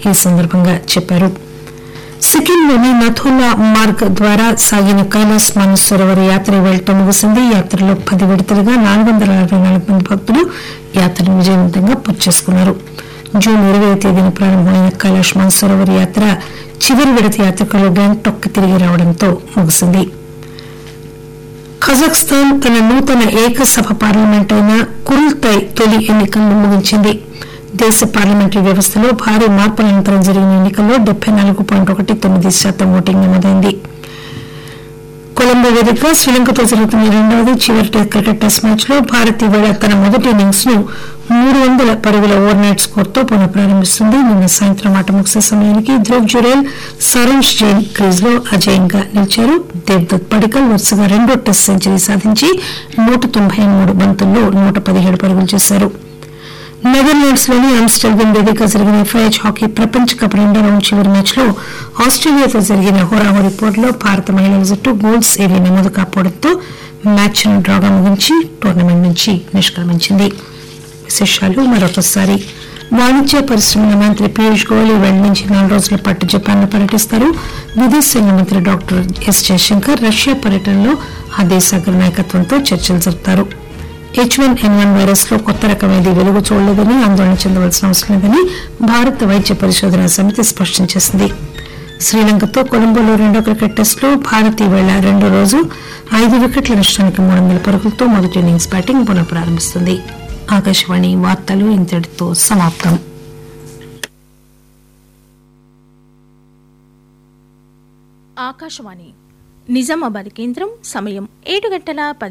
ఈ సందర్భంగా చెప్పారు సిక్కింలోని నథోలా మార్గ్ ద్వారా సాగిన కైలాస్ మానసరోవర్ యాత్ర వేళతో ముగిసింది యాత్రలో పది విడతలుగా నాలుగు వందల అరవై నాలుగు మంది భక్తులు యాత్రను విజయవంతంగా పూర్తి చేసుకున్నారు జూన్ ఇరవై తేదీన ప్రారంభమైన కైలాష్ మానసరోవర్ యాత్ర చివరి విడత యాత్రికులు గ్యాంగ్టాక్ తిరిగి రావడంతో ముగిసింది కజాఖ్స్తాన్ తన నూతన ఏకసభ పార్లమెంట్ అయిన కురుల్తై తొలి ఎన్నికలను ముగించింది దేశ పార్లమెంటరీ వ్యవస్థలో భారీ మార్పుల అనంతరం జరిగిన ఎన్నికల్లో డెబ్బై నాలుగు పాయింట్ ఒకటి తొమ్మిది శాతం ఓటింగ్ నమోదైంది కొలంబో వేదికగా శ్రీలంకతో జరుగుతున్న రెండవది చివరి క్రికెట్ టెస్ట్ మ్యాచ్ లో భారత్ ఈవేళ తన మొదటి ఇన్నింగ్స్ ను మూడు వందల పరుగుల ఓవర్ నైట్ స్కోర్ తో పునః ప్రారంభిస్తుంది నిన్న సాయంత్రం ఆట ముగిసే సమయానికి ధ్రువ్ జురేల్ సరోజ్ జైన్ క్రీజ్ లో అజేయంగా నిలిచారు దేవ్దత్ పడికల్ వరుసగా రెండో టెస్ట్ సెంచరీ సాధించి నూట తొంభై మూడు బంతుల్లో నూట పదిహేడు పరుగులు చేశారు నెదర్లాండ్స్ లోని ఆమ్స్టర్డమ్ వేదికగా జరిగిన ఎఫ్ఐహెచ్ హాకీ ప్రపంచ కప్ రెండో రౌండ్ చివరి మ్యాచ్ లో ఆస్ట్రేలియాతో జరిగిన హోరాహోరీ పోరులో భారత మహిళల జట్టు గోల్స్ ఏవీ నమోదు కాకపోవడంతో మ్యాచ్ ను డ్రాగా ముగించి టోర్నమెంట్ నుంచి నిష్క్రమించింది విశేషాలు మరొకసారి వాణిజ్య పరిశ్రమల మంత్రి పీయూష్ గోయల్ ఈవేళ నుంచి నాలుగు రోజుల పాటు జపాన్ లో పర్యటిస్తారు విదేశాంగ మంత్రి డాక్టర్ ఎస్ జయశంకర్ రష్యా పర్యటనలో ఆ దేశ అగ్ర నాయకత్వంతో చర్చలు జరుపుతారు H one N one virus లో కొత్త రకం ఏది వెలుగు చూడలేదని ఆందోళన చెందవలసిన అవసరం లేదని భారత వైద్య పరిశోధన సమితి స్పష్టం చేసింది శ్రీలంకతో కొలంబోలో రెండో క్రికెట్ టెస్ట్ లో భారత్ ఈవేళ రెండో రోజు ఐదు వికెట్ల నష్టానికి మూడు వందల పరుగులతో మొదటి ఇన్నింగ్స్ బ్యాటింగ్ పునః ప్రారంభిస్తుంది ఆకాశవాణి వార్తలు ఇంతటితో సమాప్తం ఆకాశవాణి నిజామాబాద్ కేంద్రం సమయం ఏడు గంటల పది